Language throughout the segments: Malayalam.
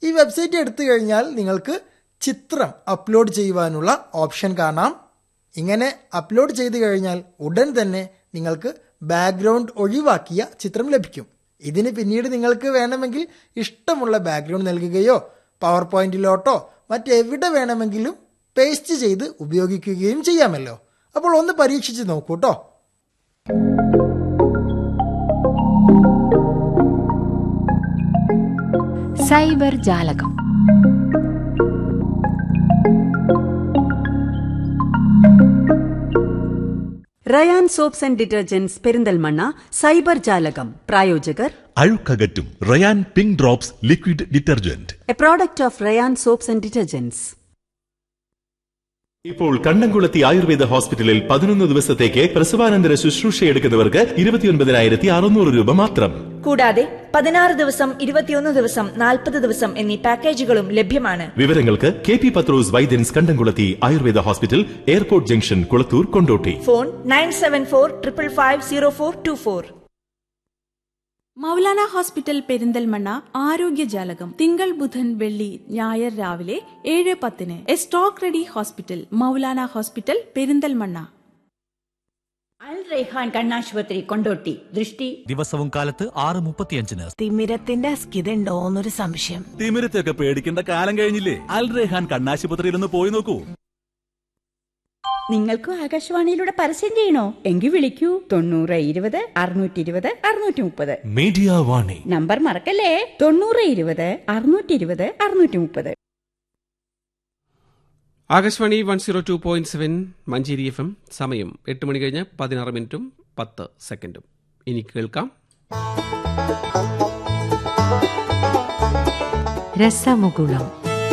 ഈ വെബ്സൈറ്റ് എടുത്തു കഴിഞ്ഞാൽ നിങ്ങൾക്ക് ചിത്രം അപ്ലോഡ് ചെയ്യുവാനുള്ള ഓപ്ഷൻ കാണാം ഇങ്ങനെ അപ്ലോഡ് ചെയ്തു കഴിഞ്ഞാൽ ഉടൻ തന്നെ നിങ്ങൾക്ക് ബാക്ക്ഗ്രൗണ്ട് ഒഴിവാക്കിയ ചിത്രം ലഭിക്കും ഇതിന് പിന്നീട് നിങ്ങൾക്ക് വേണമെങ്കിൽ ഇഷ്ടമുള്ള ബാക്ക്ഗ്രൗണ്ട് നൽകുകയോ പവർ പോയിന്റിലോട്ടോ മറ്റെവിടെ വേണമെങ്കിലും പേസ്റ്റ് ചെയ്ത് ഉപയോഗിക്കുകയും ചെയ്യാമല്ലോ അപ്പോൾ ഒന്ന് പരീക്ഷിച്ച് നോക്കൂ കേട്ടോ സൈബർ ജാലകം Rayan soaps and detergents Perinthalmanna cyber ജാലകം പ്രായോജകർ അഴുക്കകറ്റും Rayan pink drops liquid detergent a product of Rayan soaps and detergents ഇപ്പോൾ കണ്ടംകുളത്തി ആയുർവേദ ഹോസ്പിറ്റലിൽ പതിനൊന്ന് ദിവസത്തേക്ക് പ്രസവാനന്തര ശുശ്രൂഷ എടുക്കുന്നവർക്ക് ഇരുപത്തിയൊൻപതിനായിരത്തി അറുന്നൂറ് രൂപ മാത്രം കൂടാതെ പതിനാറ് ദിവസം ഇരുപത്തിയൊന്ന് ദിവസം നാൽപ്പത് ദിവസം എന്നീ പാക്കേജുകളും ലഭ്യമാണ് വിവരങ്ങൾക്ക് K P Pathrose Vaidyans Kandamkulathy Ayurveda hospital airport junction Kulathur Kondotty phone nine seven four triple five zero four two four Maulana hospital Perinthalmanna ആരോഗ്യജാലകം തിങ്കൾ ബുധൻ വെള്ളി ഞായർ രാവിലെ ഏഴ് പത്തിന് a stock ready hospital Maulana hospital Perinthalmanna Al Raihan കണ്ണാശുപത്രി കൊണ്ടോട്ടി ദൃഷ്ടി ദിവസവും കാലത്ത് ആറ് മുപ്പത്തിയഞ്ചിന് തിമിരത്തിന്റെ അസ്കിതയുണ്ടോ എന്നൊരു സംശയം തിമിരത്തെയൊക്കെ പേടിക്കേണ്ട കാലം കഴിഞ്ഞില്ലേ അൽ റെഹാൻ കണ്ണാശുപത്രിയിൽ ഒന്ന് പോയി നോക്കൂ നിങ്ങൾക്കും ആകാശവാണിയിലൂടെ പരസ്യം ചെയ്യണോ എങ്കിൽ വിളിക്കൂ തൊണ്ണൂറ് ഇരുപത് അറുന്നൂറ്റി ഇരുപത് അറുന്നൂറ്റി മുപ്പത് മീഡിയ വാണി നമ്പർ മറക്കല്ലേ തൊണ്ണൂറ് ഇരുപത് അറുന്നൂറ്റി ഇരുപത് അറുന്നൂറ്റി മുപ്പത് Akashvani one zero two point seven Manjeri F M സമയം എട്ട് മണി കഴിഞ്ഞ് പതിനാറ് മിനിറ്റും പത്ത് സെക്കൻഡും ഇനി കേൾക്കാം രസമുകുളം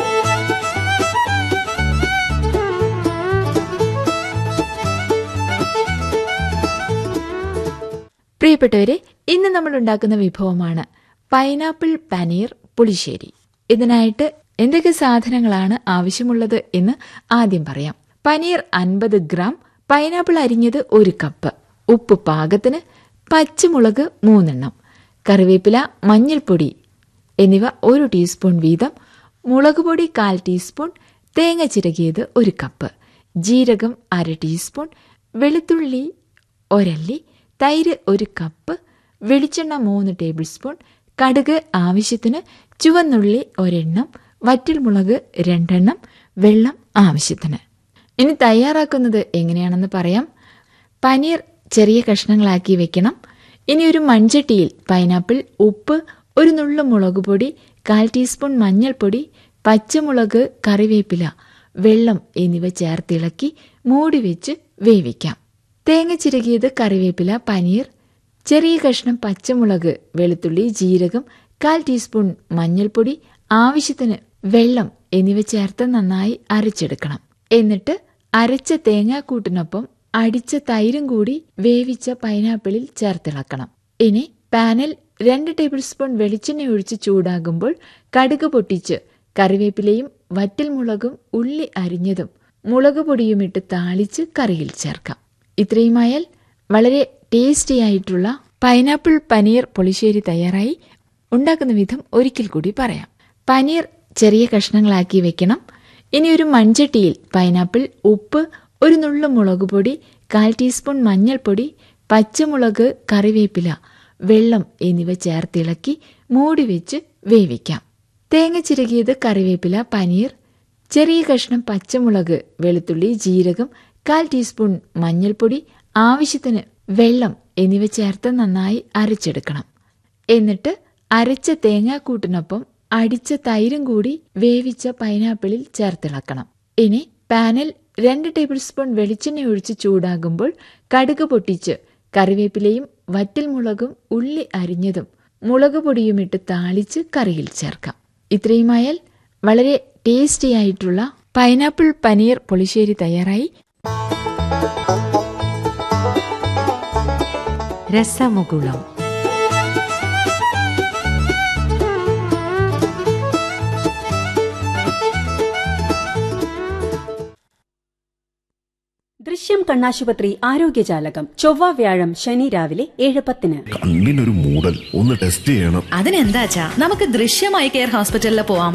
പ്രിയപ്പെട്ടവരെ ഇന്ന് നമ്മൾ ഉണ്ടാക്കുന്ന വിഭവമാണ് പൈനാപ്പിൾ പനീർ പുളിശ്ശേരി ഇതിനായിട്ട് എന്തൊക്കെ സാധനങ്ങളാണ് ആവശ്യമുള്ളത് എന്ന് ആദ്യം പറയാം പനീർ അൻപത് ഗ്രാം പൈനാപ്പിൾ അരിഞ്ഞത് ഒരു കപ്പ് ഉപ്പ് പാകത്തിന് പച്ചമുളക് മൂന്നെണ്ണം കറിവേപ്പില മഞ്ഞൾപ്പൊടി എന്നിവ ഒരു ടീസ്പൂൺ വീതം മുളക് പൊടി കാൽ ടീസ്പൂൺ തേങ്ങ ചിരകിയത് ഒരു കപ്പ് ജീരകം അര ടീസ്പൂൺ വെളുത്തുള്ളി ഒരല്ലി തൈര് ഒരു കപ്പ് വെളിച്ചെണ്ണ മൂന്ന് ടേബിൾ സ്പൂൺ കടുക് ആവശ്യത്തിന് ചുവന്നുള്ളി ഒരെണ്ണം വറ്റൽമുളക് രണ്ടെണ്ണം വെള്ളം ആവശ്യത്തിന് ഇനി തയ്യാറാക്കുന്നത് എങ്ങനെയാണെന്ന് പറയാം പനീർ ചെറിയ കഷ്ണങ്ങളാക്കി വെക്കണം ഇനി ഒരു മൺചട്ടിയിൽ പൈനാപ്പിൾ ഉപ്പ് ഒരു നുള്ളു മുളക് പൊടി കാൽ ടീസ്പൂൺ മഞ്ഞൾപ്പൊടി പച്ചമുളക് കറിവേപ്പില വെള്ളം എന്നിവ ചേർത്തിളക്കി മൂടി വെച്ച് വേവിക്കാം തേങ്ങ ചിരകിയത് കറിവേപ്പില പനീർ ചെറിയ കഷ്ണം പച്ചമുളക് വെളുത്തുള്ളി ജീരകം കാൽ ടീസ്പൂൺ മഞ്ഞൾപ്പൊടി ആവശ്യത്തിന് വെള്ളം എന്നിവ ചേർത്ത് നന്നായി അരച്ചെടുക്കണം എന്നിട്ട് അരച്ച തേങ്ങാക്കൂട്ടിനൊപ്പം അടിച്ച തൈരും കൂടി വേവിച്ച പൈനാപ്പിളിൽ ചേർത്തിളക്കണം ഇനി പാനിൽ രണ്ട് ടേബിൾ സ്പൂൺ വെളിച്ചെണ്ണ ഒഴിച്ച് ചൂടാകുമ്പോൾ കടുക് പൊട്ടിച്ച് കറിവേപ്പിലയും വറ്റൽമുളകും ഉള്ളി അരിഞ്ഞതും മുളക് പൊടിയുമിട്ട് താളിച്ച് കറിയിൽ ചേർക്കാം ഇത്രയുമായാൽ വളരെ ടേസ്റ്റി ആയിട്ടുള്ള പൈനാപ്പിൾ പനീർ പുളിശ്ശേരി തയ്യാറായി ഉണ്ടാക്കുന്ന വിധം ഒരിക്കൽ കൂടി പറയാം പനീർ ചെറിയ കഷ്ണങ്ങളാക്കി വെക്കണം ഇനി ഒരു മൺചട്ടിയിൽ പൈനാപ്പിൾ ഉപ്പ് ഒരു നുള്ളു മുളക് പൊടി കാൽ ടീസ്പൂൺ മഞ്ഞൾപ്പൊടി പച്ചമുളക് കറിവേപ്പില വെള്ളം എന്നിവ ചേർത്തിളക്കി മൂടി വെച്ച് വേവിക്കാം തേങ്ങ ചിരകിയത് കറിവേപ്പില പനീർ ചെറിയ കഷ്ണം പച്ചമുളക് വെളുത്തുള്ളി ജീരകം കാൽ ടീസ്പൂൺ മഞ്ഞൾപ്പൊടി ആവശ്യത്തിന് വെള്ളം എന്നിവ ചേർത്ത് നന്നായി അരച്ചെടുക്കണം എന്നിട്ട് അരച്ച തേങ്ങാക്കൂട്ടിനൊപ്പം അടിച്ച തൈരും കൂടി വേവിച്ച പൈനാപ്പിളിൽ ചേർത്തിളക്കണം ഇനി പാനിൽ രണ്ട് ടേബിൾ സ്പൂൺ വെളിച്ചെണ്ണ ഒഴിച്ച് ചൂടാകുമ്പോൾ കടുക് പൊട്ടിച്ച് കറിവേപ്പിലയും വറ്റൽമുളകും ഉള്ളി അരിഞ്ഞതും മുളക് പൊടിയുമിട്ട് താളിച്ച് കറിയിൽ ചേർക്കാം ഇത്രയുമായാൽ വളരെ ടേസ്റ്റി ആയിട്ടുള്ള പൈനാപ്പിൾ പനീർ പുളിശ്ശേരി തയ്യാറായി രസമുകുളം ദൃശ്യം കണ്ണാശുപത്രി ആരോഗ്യജാലകം ചൊവ്വ വ്യാഴം ശനി രാവിലെ ഏഴ് പത്തിന് കണ്ണിനൊരു മൂടൽ ഒന്ന് ടെസ്റ്റ് ചെയ്യണം അതിനെന്താച്ചാ നമുക്ക് ദൃശ്യമായി കെയർ ഹോസ്പിറ്റലിൽ പോവാം